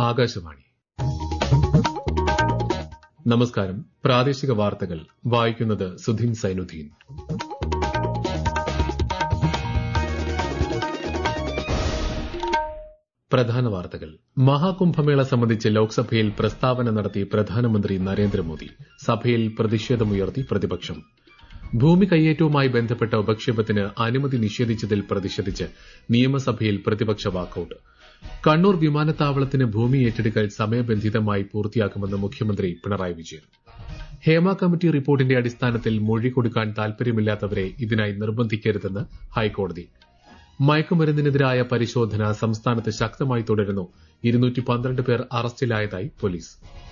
ആകാശവാണി നമസ്കാരം പ്രാദേശിക വാർത്തകൾ വായിക്കുന്നത് സുധീൻ സൈനുദ്ദീൻ പ്രധാന വാർത്തകൾ മഹാകുംഭമേള സംബന്ധിച്ച് ലോക്സഭയിൽ പ്രസ്താവന നടത്തി പ്രധാനമന്ത്രി നരേന്ദ്രമോദി സഭയിൽ പ്രതിഷേധമുയർത്തി പ്രതിപക്ഷം ഭൂമി കയ്യേറ്റവുമായി ബന്ധപ്പെട്ട ഉപക്ഷേപത്തിന് അനുമതി നിഷേധിച്ചതിൽ പ്രതിഷേധിച്ച് നിയമസഭയിൽ പ്രതിപക്ഷ വാക്കൌട്ട് കണ്ണൂർ വിമാനത്താവളത്തിന് ഭൂമി ഏറ്റെടുക്കൽ സമയബന്ധിതമായി പൂർത്തിയാക്കുമെന്ന് മുഖ്യമന്ത്രി പിണറായി വിജയൻ ഹേമ കമ്മിറ്റി റിപ്പോർട്ടിന്റെ അടിസ്ഥാനത്തിൽ മൊഴി കൊടുക്കാൻ താൽപര്യമില്ലാത്തവരെ ഇതിനായി നിർബന്ധിക്കരുതെന്ന് ഹൈക്കോടതി മയക്കുമരുന്നിനെതിരായ പരിശോധന സംസ്ഥാനത്ത് ശക്തമായി തുടരുന്നു ഇരുന്നൂറ്റി പന്ത്രണ്ട് പേർ അറസ്റ്റിലായതായി പോലീസ്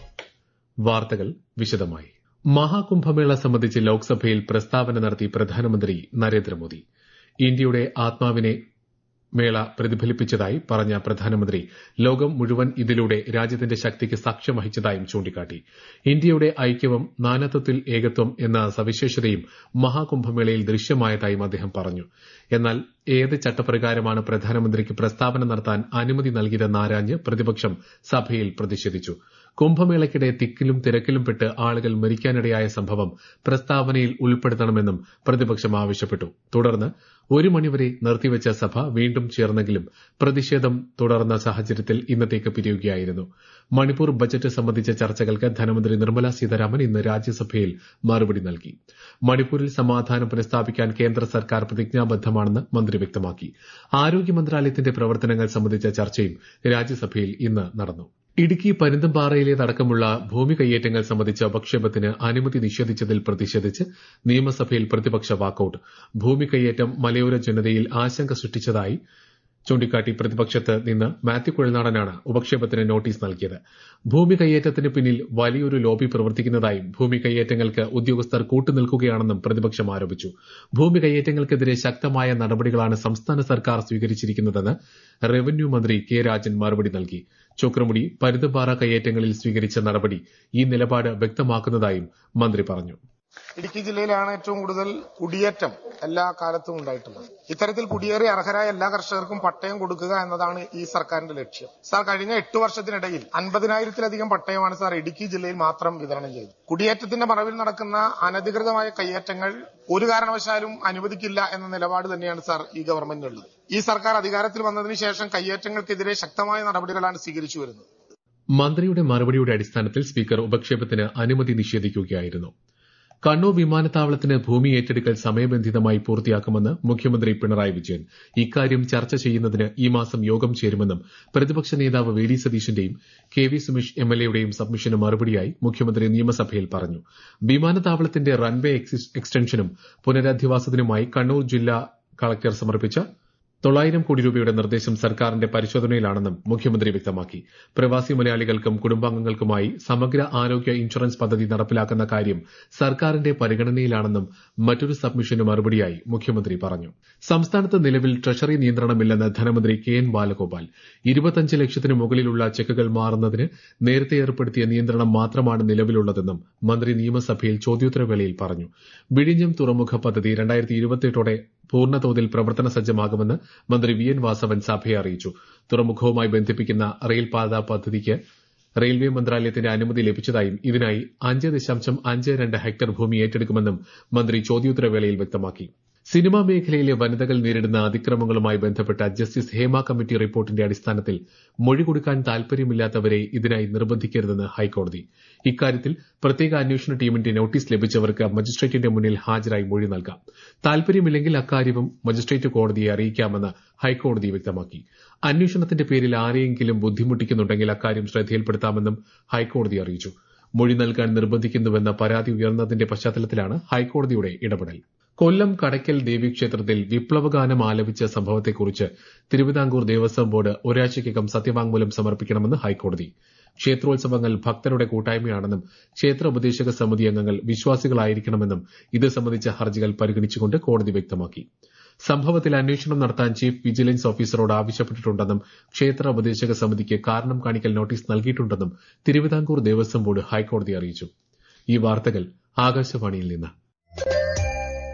വാർത്തകൾ വിശദമായി മഹാകുംഭമേള സംബന്ധിച്ച് ലോക്സഭയിൽ പ്രസ്താവന നടത്തി പ്രധാനമന്ത്രി നരേന്ദ്രമോദി ഇന്ത്യയുടെ ആത്മാവിനെ മേള പ്രതിഫലിപ്പിച്ചതായി പറഞ്ഞ പ്രധാനമന്ത്രി ലോകം മുഴുവൻ ഇതിലൂടെ രാജ്യത്തിന്റെ ശക്തിക്ക് സാക്ഷ്യം വഹിച്ചതായും ചൂണ്ടിക്കാട്ടി ഇന്ത്യയുടെ ഐക്യവും നാനാത്വത്തിൽ ഏകത്വം എന്ന സവിശേഷതയും മഹാകുംഭമേളയിൽ ദൃശ്യമായതായും അദ്ദേഹം പറഞ്ഞു എന്നാൽ ഏത് ചട്ടപ്രകാരമാണ് പ്രധാനമന്ത്രിക്ക് പ്രസ്താവന നടത്താൻ അനുമതി നൽകിയതെന്ന് ആരാഞ്ഞ് പ്രതിപക്ഷം സഭയിൽ പ്രതിഷേധിച്ചു കുംഭമേളയ്ക്കിടെ തിക്കിലും തിരക്കിലും പെട്ട് ആളുകൾ മരിക്കാനിടയായ സംഭവം പ്രസ്താവനയിൽ ഉൾപ്പെടുത്തണമെന്നും പ്രതിപക്ഷം ആവശ്യപ്പെട്ടു തുടർന്ന് ഒരു മണിവരെ നിർത്തിവച്ച സഭ വീണ്ടും ചേർന്നെങ്കിലും പ്രതിഷേധം തുടർന്ന സാഹചര്യത്തിൽ ഇന്നത്തേക്ക് പിരിയുകയായിരുന്നു മണിപ്പൂർ ബജറ്റ് സംബന്ധിച്ച ചർച്ചകൾക്ക് ധനമന്ത്രി നിർമ്മല സീതാരാമൻ ഇന്ന് രാജ്യസഭയിൽ മറുപടി നൽകി മണിപ്പൂരിൽ സമാധാനം പുനഃസ്ഥാപിക്കാൻ കേന്ദ്ര സർക്കാർ പ്രതിജ്ഞാബദ്ധമാണെന്ന് മന്ത്രി വ്യക്തമാക്കി ആരോഗ്യ മന്ത്രാലയത്തിന്റെ പ്രവർത്തനങ്ങൾ സംബന്ധിച്ച ചർച്ചയും രാജ്യസഭയിൽ ഇന്ന് നടന്നു ഇടുക്കി പരുന്തുംപാറയിലേതടക്കമുള്ള ഭൂമി കയ്യേറ്റങ്ങൾ സംബന്ധിച്ച ഉപക്ഷേപത്തിന് അനുമതി നിഷേധിച്ചതിൽ പ്രതിഷേധിച്ച് നിയമസഭയിൽ പ്രതിപക്ഷ വാക്കൌട്ട് ഭൂമി കയ്യേറ്റം മലയോര ജനതയിൽ ആശങ്ക സൃഷ്ടിച്ചതായി ചൂണ്ടിക്കാട്ടി പ്രതിപക്ഷത്ത് നിന്ന് മാത്യു കുഴൽനാടനാണ് ഉപക്ഷേപത്തിന് നോട്ടീസ് നൽകിയത് ഭൂമി കയ്യേറ്റത്തിന് പിന്നിൽ വലിയൊരു ലോബി പ്രവർത്തിക്കുന്നതായും ഭൂമി കയ്യേറ്റങ്ങൾക്ക് ഉദ്യോഗസ്ഥർ കൂട്ടുനിൽക്കുകയാണെന്നും പ്രതിപക്ഷം ആരോപിച്ചു ഭൂമി കയ്യേറ്റങ്ങൾക്കെതിരെ ശക്തമായ നടപടികളാണ് സംസ്ഥാന സർക്കാർ സ്വീകരിച്ചിരിക്കുന്നതെന്ന് റവന്യൂ മന്ത്രി കെ രാജൻ മറുപടി നൽകി ചൊക്രമുടി പരുന്തുപാറ കയ്യേറ്റങ്ങളിൽ സ്വീകരിച്ച നടപടി ഈ നിലപാട് വ്യക്തമാക്കുന്നതായും മന്ത്രി പറഞ്ഞു ഇടുക്കി ജില്ലയിലാണ് ഏറ്റവും കൂടുതൽ കുടിയേറ്റം എല്ലാ കാലത്തും ഉണ്ടായിട്ടുള്ളത് ഇത്തരത്തിൽ കുടിയേറി അർഹരായ എല്ലാ കർഷകർക്കും പട്ടയം കൊടുക്കുക എന്നതാണ് ഈ സർക്കാരിന്റെ ലക്ഷ്യം സാർ കഴിഞ്ഞ എട്ട് വർഷത്തിനിടയിൽ അൻപതിനായിരത്തിലധികം പട്ടയമാണ് സാർ ഇടുക്കി ജില്ലയിൽ മാത്രം വിതരണം ചെയ്തത് കുടിയേറ്റത്തിന്റെ മറവിൽ നടക്കുന്ന അനധികൃതമായ കയ്യേറ്റങ്ങൾ ഒരു കാരണവശാലും അനുവദിക്കില്ല എന്ന നിലപാട് തന്നെയാണ് സാർ ഈ ഗവൺമെന്റിനുള്ളത് ഈ സർക്കാർ അധികാരത്തിൽ വന്നതിന് ശേഷം കയ്യേറ്റങ്ങൾക്കെതിരെ ശക്തമായ നടപടികളാണ് സ്വീകരിച്ചു വരുന്നത് മന്ത്രിയുടെ മറുപടിയുടെ അടിസ്ഥാനത്തിൽ സ്പീക്കർ ഉപക്ഷേപത്തിന് അനുമതി നിഷേധിക്കുകയായിരുന്നു കണ്ണൂർ വിമാനത്താവളത്തിന് ഭൂമി ഏറ്റെടുക്കൽ സമയബന്ധിതമായി പൂർത്തിയാക്കുമെന്ന് മുഖ്യമന്ത്രി പിണറായി വിജയൻ ഇക്കാര്യം ചർച്ച ചെയ്യുന്നതിന് ഈ മാസം യോഗം ചേരുമെന്നും പ്രതിപക്ഷ നേതാവ് വി ഡി സതീശന്റെയും കെ വി സുമേഷ് എംഎൽഎയുടെയും സബ്മിഷന് മറുപടിയായി മുഖ്യമന്ത്രി നിയമസഭയിൽ പറഞ്ഞു വിമാനത്താവളത്തിന്റെ റൺവേ എക്സ്റ്റൻഷനും പുനരധിവാസത്തിനുമായി കണ്ണൂർ ജില്ലാ കളക്ടർ സമർപ്പിച്ച തൊള്ളായിരം കോടി രൂപയുടെ നിർദ്ദേശം സർക്കാരിന്റെ പരിശോധനയിലാണെന്നും മുഖ്യമന്ത്രി വ്യക്തമാക്കി പ്രവാസി മലയാളികൾക്കും കുടുംബാംഗങ്ങൾക്കുമായി സമഗ്ര ആരോഗ്യ ഇൻഷുറൻസ് പദ്ധതി നടപ്പിലാക്കുന്ന കാര്യം സർക്കാരിന്റെ പരിഗണനയിലാണെന്നും മറ്റൊരു സബ്മിഷന് മറുപടിയായി മുഖ്യമന്ത്രി പറഞ്ഞു സംസ്ഥാനത്ത് നിലവിൽ ട്രഷറി നിയന്ത്രണമില്ലെന്ന് ധനമന്ത്രി കെ എൻ ബാലഗോപാൽ ഇരുപത്തഞ്ച് ലക്ഷത്തിന് മുകളിലുള്ള ചെക്കുകൾ മാറുന്നതിന് നേരത്തെ ഏർപ്പെടുത്തിയ നിയന്ത്രണം മാത്രമാണ് നിലവിലുള്ളതെന്നും മന്ത്രി നിയമസഭയിൽ ചോദ്യോത്തരവേളയിൽ പറഞ്ഞു വിഴിഞ്ഞം തുറമുഖ പദ്ധതി രണ്ടായിരത്തി ഇരുപത്തിയെട്ടോടെ പൂർണ്ണതോതിൽ പ്രവർത്തന സജ്ജമാകുമെന്ന് മന്ത്രി വി എൻ വാസവൻ സഭയെ അറിയിച്ചു തുറമുഖവുമായി ബന്ധിപ്പിക്കുന്ന റെയിൽപാത പദ്ധതിക്ക് റെയിൽവേ മന്ത്രാലയത്തിന്റെ അനുമതി ലഭിച്ചതായും ഇതിനായി അഞ്ച് ദശാംശം അഞ്ച് രണ്ട് ഹെക്ടർ ഭൂമി ഏറ്റെടുക്കുമെന്നും മന്ത്രി ചോദ്യോത്തരവേളയിൽ വ്യക്തമാക്കി സിനിമാ മേഖലയിലെ വനിതകൾ നേരിടുന്ന അതിക്രമങ്ങളുമായി ബന്ധപ്പെട്ട ജസ്റ്റിസ് ഹേമ കമ്മിറ്റി റിപ്പോർട്ടിന്റെ അടിസ്ഥാനത്തിൽ മൊഴി കൊടുക്കാൻ താൽപര്യമില്ലാത്തവരെ ഇതിനായി നിർബന്ധിക്കരുതെന്ന് ഹൈക്കോടതി ഇക്കാര്യത്തിൽ പ്രത്യേക അന്വേഷണ ടീമിന്റെ നോട്ടീസ് ലഭിച്ചവർക്ക് മജിസ്ട്രേറ്റിന്റെ മുന്നിൽ ഹാജരായി മൊഴി നൽകാം താൽപര്യമില്ലെങ്കിൽ അക്കാര്യവും മജിസ്ട്രേറ്റ് കോടതിയെ അറിയിക്കാമെന്ന് ഹൈക്കോടതി വ്യക്തമാക്കി അന്വേഷണത്തിന്റെ പേരിൽ ആരെയെങ്കിലും ബുദ്ധിമുട്ടിക്കുന്നുണ്ടെങ്കിൽ അക്കാര്യം ശ്രദ്ധയിൽപ്പെടുത്താമെന്നും ഹൈക്കോടതി അറിയിച്ചു മൊഴി നൽകാൻ നിർബന്ധിക്കുന്നുവെന്ന പരാതി ഉയർന്നതിന്റെ പശ്ചാത്തലത്തിലാണ് ഹൈക്കോടതിയുടെ ഇടപെടൽ കൊല്ലം കടയ്ക്കൽ ദേവീക്ഷേത്രത്തിൽ വിപ്ലവഗാനം ആലപിച്ച സംഭവത്തെക്കുറിച്ച് തിരുവിതാംകൂർ ദേവസ്വം ബോർഡ് ഒരാഴ്ചയ്ക്കകം സത്യവാങ്മൂലം സമർപ്പിക്കണമെന്ന് ഹൈക്കോടതി ക്ഷേത്രോത്സവങ്ങൾ ഭക്തരുടെ കൂട്ടായ്മയാണെന്നും ക്ഷേത്ര ഉപദേശക സമിതി അംഗങ്ങൾ വിശ്വാസികളായിരിക്കണമെന്നും ഇത് സംബന്ധിച്ച ഹർജികൾ പരിഗണിച്ചുകൊണ്ട് കോടതി വ്യക്തമാക്കി സംഭവത്തിൽ അന്വേഷണം നടത്താൻ ചീഫ് വിജിലൻസ് ഓഫീസറോട് ആവശ്യപ്പെട്ടിട്ടുണ്ടെന്നും ക്ഷേത്ര ഉപദേശക സമിതിക്ക് കാരണം കാണിക്കൽ നോട്ടീസ് നൽകിയിട്ടുണ്ടെന്നും തിരുവിതാംകൂർ ദേവസ്വം ബോർഡ് ഹൈക്കോടതി അറിയിച്ചു ഈ വാർത്തകൾ ആകാശവാണിയിൽ നിന്ന്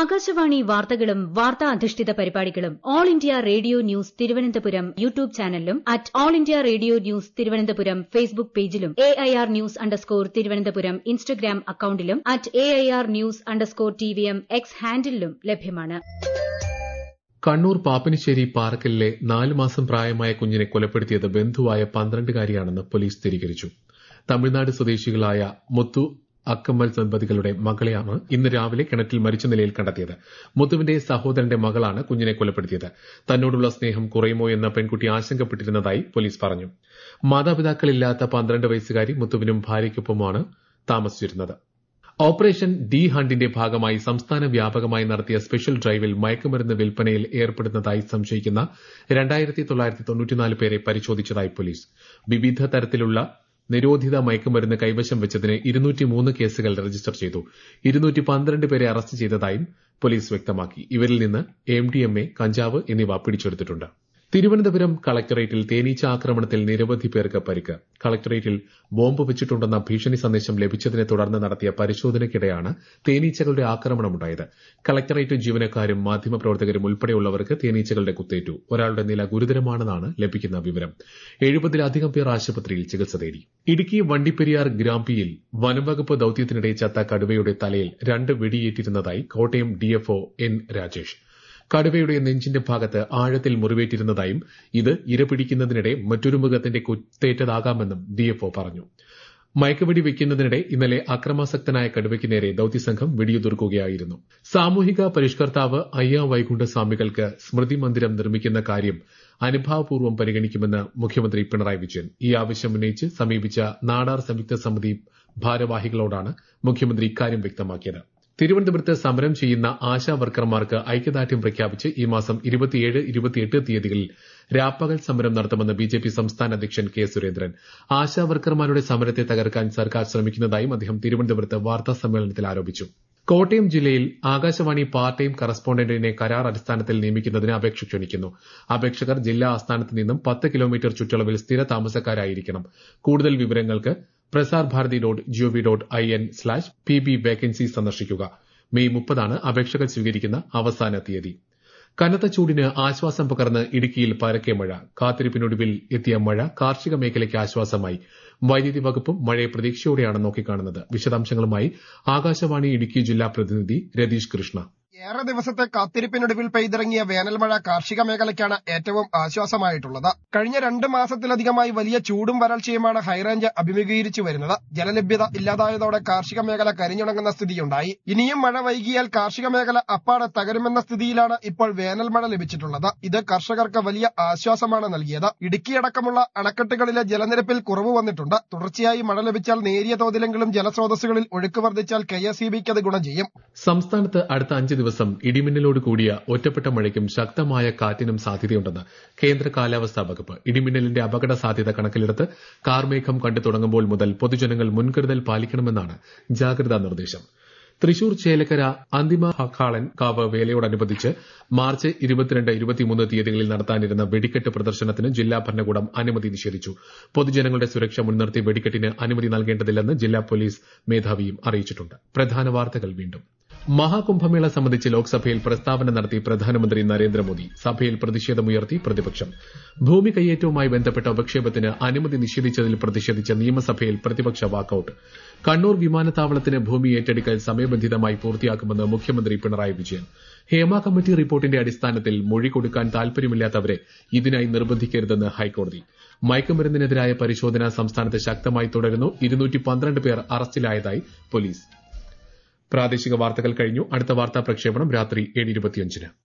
ആകാശവാണി വാർത്തകളും വാർത്താ അധിഷ്ഠിത പരിപാടികളും All India Radio news Thiruvananthapuram YouTube ചാനലിലും at All India Radio news Thiruvananthapuram Facebook പേജിലും A I R news underscore Thiruvananthapuram Instagram അക്കൌണ്ടിലും at A I R news underscore T V M X ഹാൻഡിലും ലഭ്യമാണ് കണ്ണൂർ പാപ്പിനിശ്ശേരി പാറക്കലിലെ നാല് മാസം പ്രായമായ കുഞ്ഞിനെ കൊലപ്പെടുത്തിയത് ബന്ധുവായ പന്ത്രണ്ടുകാരിയാണെന്ന് പോലീസ് സ്ഥിരീകരിച്ചു തമിഴ്നാട് സ്വദേശികളായ മുത്തു അക്കമ്മൽ ദമ്പതികളുടെ മകളെയാണ് ഇന്ന് രാവിലെ കിണറ്റിൽ മരിച്ച നിലയിൽ കണ്ടെത്തിയത് മുത്തുവിന്റെ സഹോദരന്റെ മകളാണ് കുഞ്ഞിനെ കൊലപ്പെടുത്തിയത് തന്നോടുള്ള സ്നേഹം കുറയുമോ എന്ന പെൺകുട്ടി ആശങ്കപ്പെട്ടിരുന്നതായി പോലീസ് പറഞ്ഞു മാതാപിതാക്കളില്ലാത്ത പന്ത്രണ്ട് വയസ്സുകാരി മുത്തുവിനും ഭാര്യയ്ക്കൊപ്പമാണ് താമസിച്ചിരുന്നത് ഓപ്പറേഷൻ ഡി ഹണ്ടിന്റെ ഭാഗമായി സംസ്ഥാന വ്യാപകമായി നടത്തിയ സ്പെഷ്യൽ ഡ്രൈവിൽ മയക്കുമരുന്ന് വിൽപ്പനയിൽ ഏർപ്പെടുന്നതായി സംശയിക്കുന്ന രണ്ടായിരത്തി തൊള്ളായിരത്തി തൊണ്ണൂറ്റിനാല് പേരെ പരിശോധിച്ചതായി പോലീസ് വിവിധ തരത്തിലുള്ള നിരോധിത മയക്കുമരുന്ന് കൈവശം വെച്ചതിന് ഇരുന്നൂറ്റിമൂന്ന് കേസുകൾ രജിസ്റ്റർ ചെയ്തു ഇരുന്നൂറ്റി പന്ത്രണ്ട് പേരെ അറസ്റ്റ് ചെയ്തതായും പോലീസ് വ്യക്തമാക്കി ഇവരിൽ നിന്ന് എം ഡി എം എ കഞ്ചാവ് എന്നിവ പിടിച്ചെടുത്തിട്ടുണ്ട് തിരുവനന്തപുരം കളക്ടറേറ്റിൽ തേനീച്ച ആക്രമണത്തിൽ നിരവധി പേർക്ക് പരിക്ക് കളക്ടറേറ്റിൽ ബോംബ് വെച്ചിട്ടുണ്ടെന്ന ഭീഷണി സന്ദേശം ലഭിച്ചതിനെ തുടർന്ന് നടത്തിയ പരിശോധനയ്ക്കിടെയാണ് തേനീച്ചകളുടെ ആക്രമണമുണ്ടായത് കളക്ടറേറ്റ് ജീവനക്കാരും മാധ്യമപ്രവർത്തകരും ഉൾപ്പെടെയുള്ളവർക്ക് തേനീച്ചകളുടെ കുത്തേറ്റു ഒരാളുടെ നില ഗുരുതരമാണെന്നാണ് ലഭിക്കുന്ന വിവരം എഴുപതിലധികം പേർ ആശുപത്രിയിൽ ചികിത്സ തേടി ഇടുക്കി വണ്ടിപ്പെരിയാർ ഗ്രാമ്പിയിൽ വനംവകുപ്പ് ദൌത്യത്തിനിടെ ചത്ത കടുവയുടെ തലയിൽ രണ്ട് വെടിയേറ്റിരുന്നതായി കോട്ടയം ഡിഎഫ്ഒ എൻ രാജേഷ് കടുവയുടെ നെഞ്ചിന്റെ ഭാഗത്ത് ആഴത്തിൽ മുറിവേറ്റിരുന്നതായും ഇത് ഇരപിടിക്കുന്നതിനിടെ മറ്റൊരു മൃഗത്തിന്റെ കുത്തേറ്റതാകാമെന്നും ഡിഎഫ്ഒ പറഞ്ഞു മയക്കുവെടി വെക്കുന്നതിനിടെ ഇന്നലെ അക്രമാസക്തനായ കടുവയ്ക്ക് നേരെ ദൌത്യസംഘം വെടിയുതിർക്കുകയായിരുന്നു സാമൂഹിക പരിഷ്കർത്താവ് അയ്യ വൈകുണ്ഠ സ്വാമികൾക്ക് സ്മൃതി മന്ദിരം നിർമ്മിക്കുന്ന കാര്യം അനുഭാവപൂർവ്വം പരിഗണിക്കുമെന്ന് മുഖ്യമന്ത്രി പിണറായി വിജയൻ ഈ ആവശ്യം ഉന്നയിച്ച് സമീപിച്ച നാടാർ സംയുക്ത സമിതി ഭാരവാഹികളോടാണ് മുഖ്യമന്ത്രി ഇക്കാര്യം വ്യക്തമാക്കിയത് തിരുവനന്തപുരത്ത് സമരം ചെയ്യുന്ന ആശാ വർക്കർമാർക്ക് ഐക്യദാർഢ്യം പ്രഖ്യാപിച്ച് ഈ മാസം ഇരുപത്തിയേഴ് ഇരുപത്തിയെട്ട് തീയതികളിൽ രാപ്പകൽ സമരം നടത്തുമെന്ന് ബിജെപി സംസ്ഥാന അധ്യക്ഷൻ കെ സുരേന്ദ്രൻ ആശാ വർക്കർമാരുടെ സമരത്തെ തകർക്കാൻ സർക്കാർ ശ്രമിക്കുന്നതായും അദ്ദേഹം തിരുവനന്തപുരത്ത് വാർത്താ സമ്മേളനത്തിൽ ആരോപിച്ചു കോട്ടയം ജില്ലയിൽ ആകാശവാണി പാർട്ട് ടൈം കറസ്പോണ്ടന്റിനെ കരാർ അടിസ്ഥാനത്തിൽ നിയമിക്കുന്നതിന് അപേക്ഷ ക്ഷണിക്കുന്നു അപേക്ഷകർ ജില്ലാ ആസ്ഥാനത്ത് നിന്നും പത്ത് കിലോമീറ്റർ ചുറ്റളവിൽ സ്ഥിര താമസക്കാരായിരിക്കണം കൂടുതൽ വിവരങ്ങൾക്ക് Prasar Bharati dot GOV dot I N slash P B vacancy സന്ദർശിക്കുക മെയ് മുപ്പതാണ് അപേക്ഷകൾ സ്വീകരിക്കുന്ന അവസാന തീയതി കനത്ത ചൂടിന് ആശ്വാസം പകർന്ന് ഇടുക്കിയിൽ പരക്കെ മഴ കാത്തിരിപ്പിനൊടുവിൽ എത്തിയ മഴ കാർഷിക മേഖലയ്ക്ക് ആശ്വാസമായി വൈദ്യുതി വകുപ്പും മഴയെ പ്രതീക്ഷയോടെയാണ് നോക്കിക്കാണുന്നത് വിശദാംശങ്ങളുമായി ആകാശവാണി ഇടുക്കി ജില്ലാ പ്രതിനിധി രതീഷ് കൃഷ്ണ ഏറെ ദിവസത്തെ കാത്തിരിപ്പിനൊടുവിൽ പെയ്തിറങ്ങിയ വേനൽമഴ കാർഷിക മേഖലയ്ക്കാണ് ഏറ്റവും ആശ്വാസമായിട്ടുള്ളത് കഴിഞ്ഞ രണ്ട് മാസത്തിലധികമായി വലിയ ചൂടും വരൾച്ചയുമാണ് ഹൈറേഞ്ച് അഭിമുഖീകരിച്ചു വരുന്നത് ജലലഭ്യത ഇല്ലാതായതോടെ കാർഷിക മേഖല കരിഞ്ഞുണങ്ങുന്ന സ്ഥിതിയുണ്ടായി ഇനിയും മഴ വൈകിയാൽ കാർഷിക മേഖല അപ്പാടെ തകരുമെന്ന സ്ഥിതിയിലാണ് ഇപ്പോൾ വേനൽമഴ ലഭിച്ചിട്ടുള്ളത് ഇത് കർഷകർക്ക് വലിയ ആശ്വാസമാണ് നൽകിയത് ഇടുക്കിയടക്കമുള്ള അണക്കെട്ടുകളിലെ ജലനിരപ്പിൽ കുറവ് വന്നിട്ടുണ്ട് തുടർച്ചയായി മഴ ലഭിച്ചാൽ നേരിയ തോതിലെങ്കിലും ജലസ്രോതസ്സുകളിൽ ഒഴുക്ക് വർദ്ധിച്ചാൽ കെ എസ് അത് ഗുണം ചെയ്യും സംസ്ഥാനത്ത് അടുത്ത അഞ്ച് ദിവസം ഇടിമിന്നലോട് കൂടിയ ഒറ്റപ്പെട്ട മഴയ്ക്കും ശക്തമായ കാറ്റിനും സാധ്യതയുണ്ടെന്ന് കേന്ദ്ര കാലാവസ്ഥാ വകുപ്പ് ഇടിമിന്നലിന്റെ അപകട സാധ്യത കണക്കിലെടുത്ത് കാർമേഘം കണ്ടു തുടങ്ങുമ്പോൾ മുതൽ പൊതുജനങ്ങൾ മുൻകരുതൽ പാലിക്കണമെന്നാണ് ജാഗ്രതാ നിർദ്ദേശം തൃശൂർ ചേലക്കര അന്തിമ ഹക്കാളൻ കാവ് വേലയോടനുബന്ധിച്ച് മാർച്ച് ഇരുപത്തിരണ്ട് ഇരുപത്തിമൂന്ന് തീയതികളിൽ നടത്താനിരുന്ന വെടിക്കെട്ട് പ്രദർശനത്തിന് ജില്ലാ ഭരണകൂടം അനുമതി നിഷേധിച്ചു പൊതുജനങ്ങളുടെ സുരക്ഷ മുൻനിർത്തി വെടിക്കെട്ടിന് അനുമതി നൽകേണ്ടതില്ലെന്ന് ജില്ലാ പോലീസ് മേധാവിയും അറിയിച്ചിട്ടുണ്ട് പ്രധാന വാർത്തകൾ വീണ്ടും മഹാകുംഭമേള സംബന്ധിച്ച് ലോക്സഭയിൽ പ്രസ്താവന നടത്തി പ്രധാനമന്ത്രി നരേന്ദ്രമോദി സഭയിൽ പ്രതിഷേധമുയർത്തി പ്രതിപക്ഷം ഭൂമി കയ്യേറ്റവുമായി ബന്ധപ്പെട്ട ഉപക്ഷേപത്തിന് അനുമതി നിഷേധിച്ചതിൽ പ്രതിഷേധിച്ച് നിയമസഭയിൽ പ്രതിപക്ഷ വാക്കൌട്ട് കണ്ണൂർ വിമാനത്താവളത്തിന് ഭൂമി ഏറ്റെടുക്കൽ സമയബന്ധിതമായി പൂർത്തിയാക്കുമെന്ന് മുഖ്യമന്ത്രി പിണറായി വിജയൻ ഹേമ കമ്മിറ്റി റിപ്പോർട്ടിന്റെ അടിസ്ഥാനത്തിൽ മൊഴി കൊടുക്കാൻ താൽപര്യമില്ലാത്തവരെ ഇതിനായി നിർബന്ധിക്കരുതെന്ന് ഹൈക്കോടതി മയക്കുമരുന്നിനെതിരായ പരിശോധന സംസ്ഥാനത്ത് ശക്തമായി തുടരുന്നു ഇരുന്നൂറ്റി പന്ത്രണ്ട് പേർ അറസ്റ്റിലായതായി പോലീസ് പ്രാദേശിക വാർത്തകൾ കഴിഞ്ഞു അടുത്ത വാർത്താ പ്രക്ഷേപണം രാത്രി ഏഴ് ഇരുപത്തിയഞ്ചിന്